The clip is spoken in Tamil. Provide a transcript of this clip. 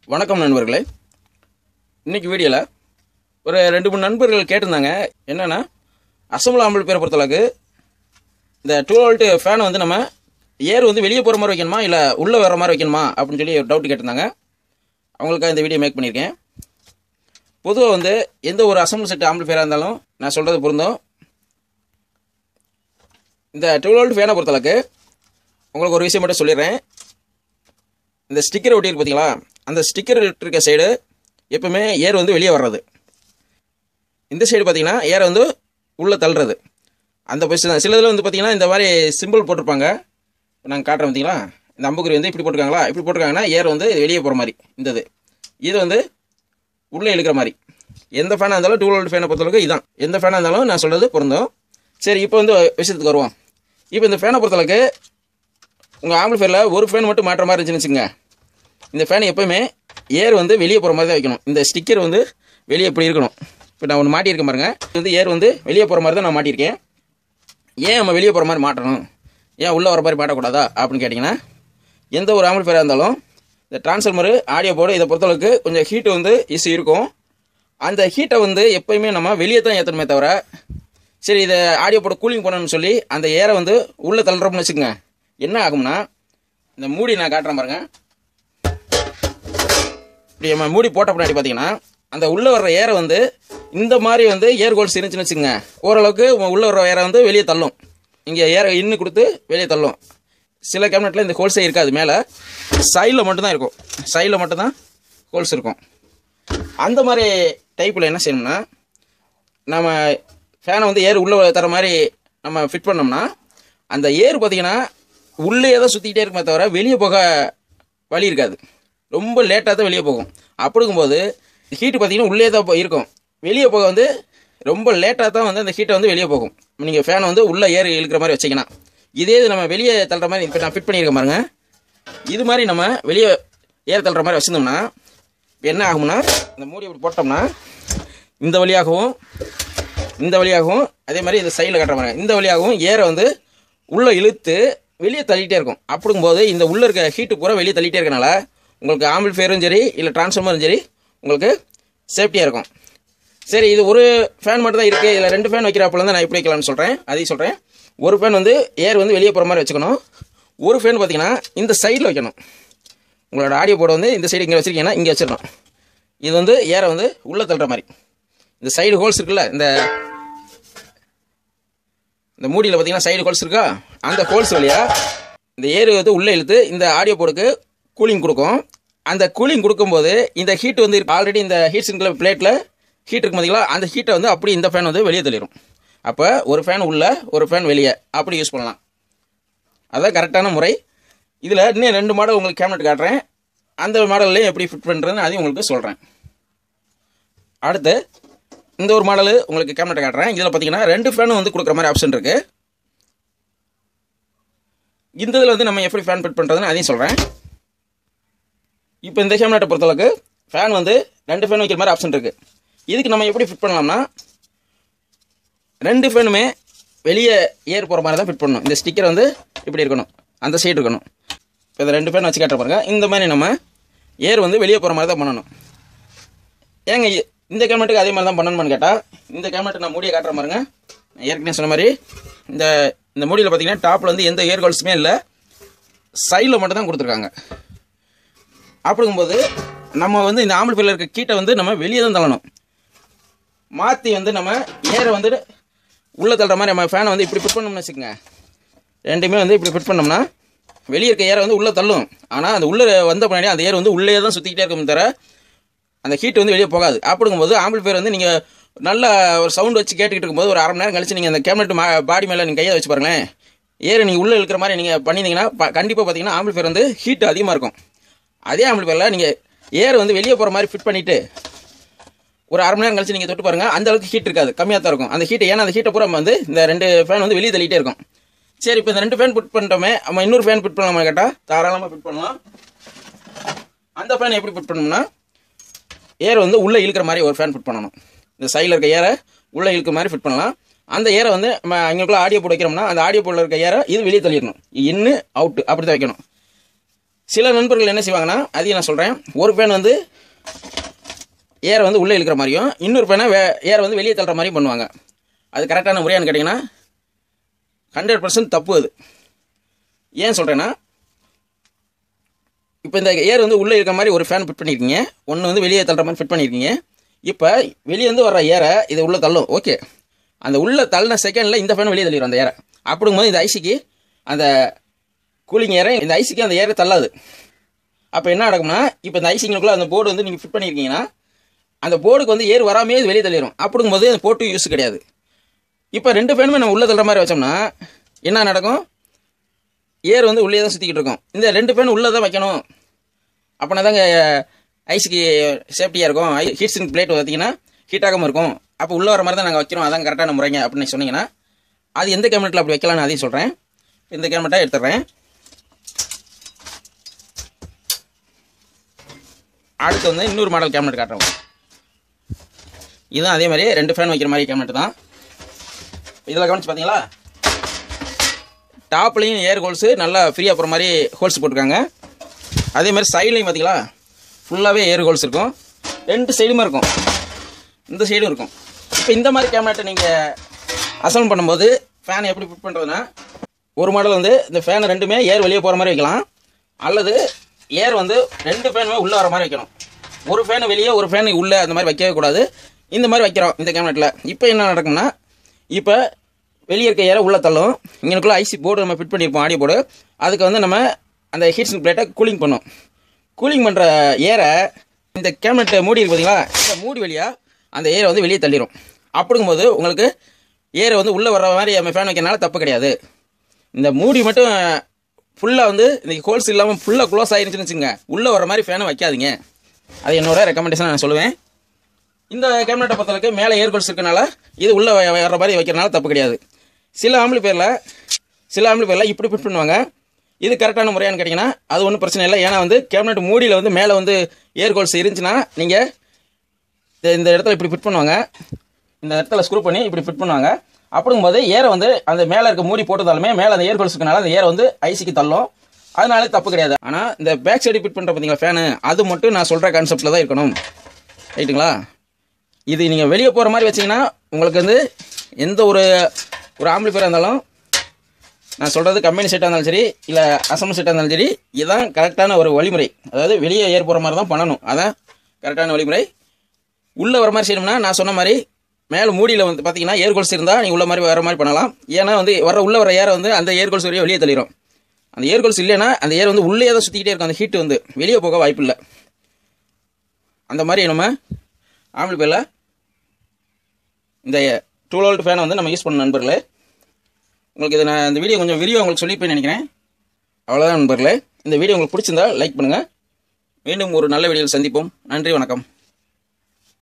வணக்கம் நண்பர்களே இன்னைக்கு வீடியோவில் ஒரு ரெண்டு மூணு நண்பர்கள் கேட்டிருந்தாங்க என்னென்னா அசம்பிள் ஆம்பிள் பேரை பொறுத்தளவுக்கு இந்த டூ வோல்ட் ஃபேனை வந்து நம்ம ஏர் வந்து வெளியே போகிற மாதிரி வைக்கணுமா இல்லை உள்ளே வர மாதிரி வைக்கணுமா அப்படின்னு சொல்லி ஒரு டவுட் கேட்டிருந்தாங்க அவங்களுக்காக இந்த வீடியோ மேக் பண்ணியிருக்கேன் பொதுவாக வந்து எந்த ஒரு அசம்பிள் செட் ஆம்பிள் இருந்தாலும் நான் சொல்கிறது பொருந்தும் இந்த டூ வோல்ட் ஃபேனை பொறுத்தளவுக்கு உங்களுக்கு ஒரு விஷயம் மட்டும் சொல்லிடுறேன் இந்த ஸ்டிக்கர் ஒட்டியிருக்கு பார்த்தீங்களா அந்த ஸ்டிக்கர் இருக்க சைடு எப்பவுமே ஏர் வந்து வெளியே வர்றது இந்த சைடு பார்த்தீங்கன்னா ஏரை வந்து உள்ளே தள்ளுறது அந்த பொசிஷன் சில இதில் வந்து பார்த்தீங்கன்னா இந்த மாதிரி சிம்பிள் போட்டிருப்பாங்க நாங்கள் காட்டுறோம் பார்த்தீங்களா இந்த அம்புக்குறி வந்து இப்படி போட்டிருக்காங்களா இப்படி போட்டிருக்காங்கன்னா ஏர் வந்து இது வெளியே போகிற மாதிரி இந்த இது இது வந்து உள்ளே இழுக்கிற மாதிரி எந்த ஃபேனாக இருந்தாலும் டூ வோல்ட் ஃபேனை பொறுத்தளவுக்கு இதான் எந்த ஃபேனாக இருந்தாலும் நான் சொல்கிறது பொருந்தும் சரி இப்போ வந்து விஷயத்துக்கு வருவோம் இப்போ இந்த ஃபேனை பொறுத்தளவுக்கு உங்கள் ஆம்பிள்ஃபேரில் ஒரு ஃபேன் மட்டும் மாற்ற மாதிரி இருந்துச்சுன்னு வச்சுங்க இந்த ஃபேன் எப்போவுமே ஏர் வந்து வெளியே போகிற மாதிரி தான் வைக்கணும் இந்த ஸ்டிக்கர் வந்து வெளியே இப்படி இருக்கணும் இப்போ நான் ஒன்று மாட்டியிருக்கேன் பாருங்க இது வந்து ஏர் வந்து வெளியே போகிற மாதிரி தான் நான் மாட்டியிருக்கேன் ஏன் நம்ம வெளியே போகிற மாதிரி மாட்டணும் ஏன் உள்ளே வர மாதிரி மாட்டக்கூடாதா அப்படின்னு கேட்டிங்கன்னா எந்த ஒரு ஆம்பிள்ஃபேராக இருந்தாலும் இந்த டிரான்ஸ்ஃபார்மரு ஆடியோ போர்டு இதை பொறுத்தளவுக்கு கொஞ்சம் ஹீட் வந்து இஷ்யூ இருக்கும் அந்த ஹீட்டை வந்து எப்போயுமே நம்ம வெளியே தான் ஏற்றணுமே தவிர சரி இதை ஆடியோ போட கூலிங் பண்ணணும்னு சொல்லி அந்த ஏரை வந்து உள்ளே தள்ளுறோம்னு வச்சுக்கோங்க என்ன ஆகும்னா இந்த மூடி நான் காட்டுறேன் பாருங்க இப்படி நம்ம மூடி போட்ட பின்னாடி பார்த்தீங்கன்னா அந்த உள்ளே வர்ற ஏரை வந்து இந்த மாதிரி வந்து ஏர் ஹோல்ஸ் இருந்துச்சுன்னு வச்சுக்கோங்க ஓரளவுக்கு உள்ளே வர்ற ஏரை வந்து வெளியே தள்ளும் இங்கே ஏரை இன்னு கொடுத்து வெளியே தள்ளும் சில கேபினெட்டில் இந்த ஹோல்ஸே இருக்காது மேலே சைடில் மட்டும்தான் இருக்கும் சைடில் மட்டும்தான் ஹோல்ஸ் இருக்கும் அந்த மாதிரி டைப்பில் என்ன செய்யணும்னா நம்ம ஃபேனை வந்து ஏர் உள்ளே தர மாதிரி நம்ம ஃபிட் பண்ணோம்னா அந்த ஏர் பார்த்தீங்கன்னா உள்ளே தான் சுற்றிக்கிட்டே இருக்குமே தவிர வெளியே போக வழி இருக்காது ரொம்ப லேட்டாக தான் வெளியே போகும் அப்படிங்கும்போது ஹீட்டு பார்த்தீங்கன்னா உள்ளே தான் போ- இருக்கும் வெளியே போக வந்து ரொம்ப லேட்டாக தான் வந்து அந்த ஹீட்டை வந்து வெளியே போகும் நீங்கள் ஃபேனை வந்து உள்ளே ஏர் இழுக்கிற மாதிரி வச்சிங்கன்னா இதே இது நம்ம வெளியே தள்ளுற மாதிரி இப்போ நான் ஃபிட் பண்ணியிருக்கேன் பாருங்க இது மாதிரி நம்ம வெளியே ஏர் தள்ளுற மாதிரி வச்சிருந்தோம்னா இப்ப என்ன ஆகும்னா இந்த மூடி இப்படி போட்டோம்னா இந்த வழியாகவும் இந்த வழியாகவும் அதே மாதிரி இந்த சைடில் கட்டுற மாதிரி இந்த வழியாகவும் ஏரை வந்து உள்ளே இழுத்து வெளியே தள்ளிட்டே இருக்கும் அப்படிங்கும்போது இந்த உள்ளே இருக்க ஹீட்டு பூரா வெளியே தள்ளிட்டே இருக்கனால உங்களுக்கு ஆம்பிள் ஃபேரும் சரி இல்லை டிரான்ஸ்ஃபார்மரும் சரி உங்களுக்கு சேஃப்டியாக இருக்கும் சரி இது ஒரு ஃபேன் மட்டும் தான் இருக்குது இதில் ரெண்டு ஃபேன் வைக்கிறாப்புல தான் நான் எப்படி வைக்கலாம்னு சொல்கிறேன் அதையும் சொல்கிறேன் ஒரு ஃபேன் வந்து ஏர் வந்து வெளியே போகிற மாதிரி வச்சுக்கணும் ஒரு ஃபேன் பார்த்தீங்கன்னா இந்த சைடில் வைக்கணும் உங்களோட ஆடியோ போர்டு வந்து இந்த சைடு இங்கே வச்சிருக்கீங்கன்னா இங்கே வச்சிடணும் இது வந்து ஏரை வந்து உள்ளே தள்ளுற மாதிரி இந்த சைடு ஹோல்ஸ் இருக்குல்ல இந்த இந்த மூடியில் பார்த்தீங்கன்னா சைடு ஹோல்ஸ் இருக்கா அந்த ஹோல்ஸ் வழியா இந்த ஏர் வந்து உள்ளே இழுத்து இந்த ஆடியோ போர்டுக்கு கூலிங் கொடுக்கும் அந்த கூலிங் கொடுக்கும்போது இந்த ஹீட் வந்து ஆல்ரெடி இந்த ஹீட் சிங்கிள் பிளேட்டில் ஹீட் இருக்கும் பார்த்தீங்களா அந்த ஹீட்டை வந்து அப்படி இந்த ஃபேன் வந்து வெளியே தள்ளிடும் அப்போ ஒரு ஃபேன் உள்ள ஒரு ஃபேன் வெளியே அப்படி யூஸ் பண்ணலாம் அதான் கரெக்டான முறை இதில் இன்னும் ரெண்டு மாடல் உங்களுக்கு கேபினட் காட்டுறேன் அந்த மாடல்லையும் எப்படி ஃபிட் பண்ணுறதுன்னு அதையும் உங்களுக்கு சொல்கிறேன் அடுத்து இந்த ஒரு மாடல் உங்களுக்கு கேபினட் காட்டுறேன் இதில் பார்த்தீங்கன்னா ரெண்டு ஃபேனும் வந்து கொடுக்குற மாதிரி ஆப்ஷன் இருக்குது இந்த இதில் வந்து நம்ம எப்படி ஃபேன் ஃபிட் பண்ணுறதுன்னு அதையும் சொல்கிறேன் இப்போ இந்த கேபினட்டை பொறுத்தளவுக்கு ஃபேன் வந்து ரெண்டு ஃபேன் வைக்கிற மாதிரி ஆப்ஷன் இருக்குது இதுக்கு நம்ம எப்படி ஃபிட் பண்ணலாம்னா ரெண்டு ஃபேனுமே வெளியே ஏர் போகிற மாதிரி தான் ஃபிட் பண்ணணும் இந்த ஸ்டிக்கர் வந்து இப்படி இருக்கணும் அந்த சைடு இருக்கணும் இப்போ இந்த ரெண்டு ஃபேன் வச்சு காட்டுற பாருங்க இந்த மாதிரி நம்ம ஏர் வந்து வெளியே போகிற மாதிரி தான் பண்ணணும் ஏங்க இ- இந்த கேமரட்டுக்கு அதே மாதிரி தான் பண்ணணுமான்னு கேட்டால் இந்த கேமரட்டை நான் மூடியை காட்டுற பாருங்க நான் ஏற்கனவே சொன்ன மாதிரி இந்த இந்த மூடியில் பார்த்தீங்கன்னா டாப்பில் வந்து எந்த ஏர் ஹோல்ஸுமே இல்லை சைடில் மட்டும் தான் கொடுத்துருக்காங்க அப்படிங்கும்போது நம்ம வந்து இந்த ஆம்பல் இருக்க கீட்டை வந்து நம்ம வெளியே தான் தள்ளணும் மாற்றி வந்து நம்ம ஏரை வந்து உள்ளே தள்ளுற மாதிரி நம்ம ஃபேனை வந்து இப்படி ஃபிட் பண்ணோம்னு வச்சுக்கோங்க ரெண்டுமே வந்து இப்படி ஃபிட் பண்ணோம்னா வெளியே இருக்க ஏரை வந்து உள்ளே தள்ளும் ஆனால் அந்த உள்ளே வந்த பின்னாடி அந்த ஏர் வந்து உள்ளே தான் சுற்றிக்கிட்டே இருக்கும் தவிர அந்த ஹீட் வந்து வெளியே போகாது அப்படிங்கும்போது ஆம்பிள் பேர் வந்து நீங்கள் நல்ல ஒரு சவுண்ட் வச்சு கேட்டுக்கிட்டு இருக்கும்போது ஒரு அரை மணி நேரம் கழிச்சு நீங்கள் அந்த கேபினட் பாடி மேலே நீங்கள் கையை வச்சு பாருங்களேன் ஏர் நீங்கள் உள்ளே இருக்கிற மாதிரி நீங்கள் பண்ணியிருந்தீங்கன்னா கண்டிப்பாக பார்த்தீங்கன்னா ஆம்பிள் பேர் வந்து ஹீட் அதிகமாக இருக்கும் அதே ஆம்பிள் பேரில் நீங்கள் ஏர் வந்து வெளியே போகிற மாதிரி ஃபிட் பண்ணிவிட்டு ஒரு அரை மணி நேரம் கழிச்சு நீங்கள் தொட்டு பாருங்க அந்த அளவுக்கு ஹீட் இருக்காது கம்மியாக தான் இருக்கும் அந்த ஹீட் ஏன்னா அந்த ஹீட்டை பூரா வந்து இந்த ரெண்டு ஃபேன் வந்து வெளியே தள்ளிட்டே இருக்கும் சரி இப்போ இந்த ரெண்டு ஃபேன் ஃபிட் பண்ணிட்டோமே நம்ம இன்னொரு ஃபேன் ஃபிட் பண்ணலாமா கேட்டால் தாராளமாக ஃபிட் பண்ணலாம் அந்த ஃபேன் எப்படி ஃபிட் பண்ணணும்னா ஏர் வந்து உள்ளே இழுக்கிற மாதிரி ஒரு ஃபேன் ஃபிட் பண்ணணும் இந்த சைடில் இருக்க ஏரை உள்ளே இழுக்கிற மாதிரி ஃபிட் பண்ணலாம் அந்த ஏரை வந்து நம்ம எங்களுக்குள்ள ஆடியோ போட்டு வைக்கிறோம்னா அந்த ஆடியோ போர்டில் இருக்க ஏரை இது வெளியே தள்ளிடணும் இன்னு அவுட்டு அப்படி தான் வைக்கணும் சில நண்பர்கள் என்ன செய்வாங்கன்னா அதையும் நான் சொல்கிறேன் ஒரு ஃபேன் வந்து ஏரை வந்து உள்ளே இழுக்கிற மாதிரியும் இன்னொரு ஃபேனை வே ஏரை வந்து வெளியே தள்ளுற மாதிரியும் பண்ணுவாங்க அது கரெக்டான முறையான்னு கேட்டிங்கன்னா ஹண்ட்ரட் பர்சன்ட் தப்பு அது ஏன் சொல்கிறேன்னா இப்போ இந்த ஏர் வந்து உள்ளே இருக்க மாதிரி ஒரு ஃபேன் ஃபிட் பண்ணியிருக்கீங்க ஒன்று வந்து வெளியே தள்ளுற மாதிரி ஃபிட் பண்ணியிருக்கீங்க இப்போ வெளியே வந்து வர ஏரை இதை உள்ளே தள்ளும் ஓகே அந்த உள்ளே தள்ளின செகண்டில் இந்த ஃபேன் வெளியே தள்ளிடும் அந்த ஏரை அப்படிங்கும்போது இந்த ஐசிக்கு அந்த கூலிங் ஏரை இந்த ஐசிக்கு அந்த ஏரை தள்ளாது அப்போ என்ன நடக்கும்னா இப்போ இந்த ஐசிங்களுக்குள்ள அந்த போர்டு வந்து நீங்கள் ஃபிட் பண்ணியிருக்கீங்கன்னா அந்த போர்டுக்கு வந்து ஏர் வராமே இது வெளியே தள்ளிடும் அப்படிங்கும்போது அந்த போர்ட்டு யூஸ் கிடையாது இப்போ ரெண்டு ஃபேனுமே நம்ம உள்ளே தள்ளுற மாதிரி வச்சோம்னா என்ன நடக்கும் ஏர் வந்து உள்ளே தான் சுற்றிக்கிட்டு இருக்கும் இந்த ரெண்டு ஃபேன் உள்ளே தான் வைக்கணும் அப்படின்னா தாங்க ஐஸுக்கு சேஃப்டியாக இருக்கும் ஐ ஹீட் சிங்க் பிளேட் பார்த்தீங்கன்னா ஹீட் ஆகாமல் இருக்கும் அப்போ உள்ளே வர மாதிரி தான் நாங்கள் வைக்கிறோம் அதான் கரெக்டான முறைங்க அப்படின்னு சொன்னீங்கன்னா அது எந்த கேபினெட்டில் அப்படி வைக்கலாம்னு அதையும் சொல்கிறேன் இந்த கேபினெட்டாக எடுத்துடுறேன் அடுத்து வந்து இன்னொரு மாடல் கேபினெட் காட்டுறோம் இதுவும் அதே மாதிரி ரெண்டு ஃபேன் வைக்கிற மாதிரி கேபினெட் தான் இதில் கவனிச்சு பார்த்தீங்களா டாப்லேயும் ஏர் ஹோல்ஸு நல்லா ஃப்ரீயாக போகிற மாதிரி ஹோல்ஸ் போட்டிருக்காங்க அதே மாதிரி சைட்லையும் பார்த்தீங்களா ஃபுல்லாகவே ஏர் ஹோல்ஸ் இருக்கும் ரெண்டு சைடுமே இருக்கும் இந்த சைடும் இருக்கும் இப்போ இந்த மாதிரி கேமராட்டை நீங்கள் அசம்பிள் பண்ணும்போது ஃபேன் எப்படி ஃபிட் பண்ணுறதுன்னா ஒரு மாடல் வந்து இந்த ஃபேன் ரெண்டுமே ஏர் வெளியே போகிற மாதிரி வைக்கலாம் அல்லது ஏர் வந்து ரெண்டு ஃபேனுமே உள்ளே வர மாதிரி வைக்கணும் ஒரு ஃபேன் வெளியே ஒரு ஃபேன் உள்ளே அந்த மாதிரி வைக்கவே கூடாது இந்த மாதிரி வைக்கிறோம் இந்த கேமராட்டில் இப்போ என்ன நடக்கும்னா இப்போ வெளியே இருக்க ஏரை உள்ளே தள்ளும் இங்கனுக்குள்ள ஐசி போர்டு நம்ம ஃபிட் பண்ணியிருப்போம் ஆடியோ போர்டு அதுக்கு வந்து நம்ம அந்த ஹீட்ஸிங் பிளேட்டை கூலிங் பண்ணும் கூலிங் பண்ணுற ஏரை இந்த கேபினெட் மூடி இருக்கு பார்த்தீங்களா இந்த மூடி வழியாக அந்த ஏரை வந்து வெளியே தள்ளிடும் அப்படிங்கும்போது உங்களுக்கு ஏரை வந்து உள்ளே வர்ற மாதிரி நம்ம ஃபேன் வைக்கிறனால தப்பு கிடையாது இந்த மூடி மட்டும் ஃபுல்லாக வந்து இந்த ஹோல்ஸ் இல்லாமல் ஃபுல்லாக க்ளோஸ் ஆயிருச்சுன்னு வச்சுங்க உள்ளே வர மாதிரி ஃபேனை வைக்காதீங்க அது என்னோட ரெக்கமெண்டேஷன் நான் சொல்லுவேன் இந்த கேபினெட்டை பொறுத்தளவுக்கு மேலே ஏர்கோல்ஸ் இருக்கனால இது உள்ளே வர மாதிரி வைக்கிறனால தப்பு கிடையாது சில ஆம்பளி பேரில் சில ஆம்பளி பேரில் இப்படி ஃபிட் பண்ணுவாங்க இது கரெக்டான முறையான்னு கேட்டிங்கன்னா அது ஒன்றும் பிரச்சனை இல்லை ஏன்னா வந்து கேபினெட் மூடியில் வந்து மேலே வந்து ஏர்கோல்ஸ் இருந்துச்சுன்னா நீங்கள் இந்த இடத்துல இப்படி ஃபிட் பண்ணுவாங்க இந்த இடத்துல ஸ்க்ரூ பண்ணி இப்படி ஃபிட் பண்ணுவாங்க அப்படிங்கும்போது ஏரை வந்து அந்த மேலே இருக்க மூடி போட்டதாலுமே மேலே அந்த ஏர்கோல்ஸ் இருக்கனால அந்த ஏரை வந்து ஐசிக்கு தள்ளும் அதனால தப்பு கிடையாது ஆனால் இந்த பேக் சைடு ஃபிட் பண்ணுற பார்த்தீங்களா ஃபேனு அது மட்டும் நான் சொல்கிற கான்செப்டில் தான் இருக்கணும் ரைட்டுங்களா இது நீங்கள் வெளியே போகிற மாதிரி வச்சிங்கன்னா உங்களுக்கு வந்து எந்த ஒரு ஒரு ஆம்பிளிஃபையராக இருந்தாலும் நான் சொல்கிறது கம்பெனி செட்டாக இருந்தாலும் சரி இல்லை அசம்பிள் செட்டாக இருந்தாலும் சரி இதுதான் கரெக்டான ஒரு வழிமுறை அதாவது வெளியே ஏர் போகிற மாதிரி தான் பண்ணணும் அதான் கரெக்டான வழிமுறை உள்ளே வர மாதிரி செய்யணும்னா நான் சொன்ன மாதிரி மேலே மூடியில் வந்து பார்த்தீங்கன்னா ஏர்கோல்ஸ் இருந்தால் நீங்கள் உள்ள மாதிரி வர மாதிரி பண்ணலாம் ஏன்னா வந்து வர உள்ளே வர ஏரை வந்து அந்த ஏர்கோல்ஸ் வரையும் வெளியே தள்ளிடும் அந்த ஏர்கோல்ஸ் இல்லைன்னா அந்த ஏர் வந்து உள்ளே தான் சுற்றிக்கிட்டே இருக்கும் அந்த ஹீட் வந்து வெளியே போக வாய்ப்பு இல்லை அந்த மாதிரி நம்ம ஆம்பிள் பேரில் இந்த டூ வோல்ட் ஃபேனை வந்து நம்ம யூஸ் பண்ண நண்பர்களே உங்களுக்கு இதை நான் இந்த வீடியோ கொஞ்சம் விரிவாக உங்களுக்கு சொல்லிப்பேன் நினைக்கிறேன் அவ்வளோதான் நண்பர்களே இந்த வீடியோ உங்களுக்கு பிடிச்சிருந்தா லைக் பண்ணுங்கள் மீண்டும் ஒரு நல்ல வீடியோவில் சந்திப்போம் நன்றி வணக்கம்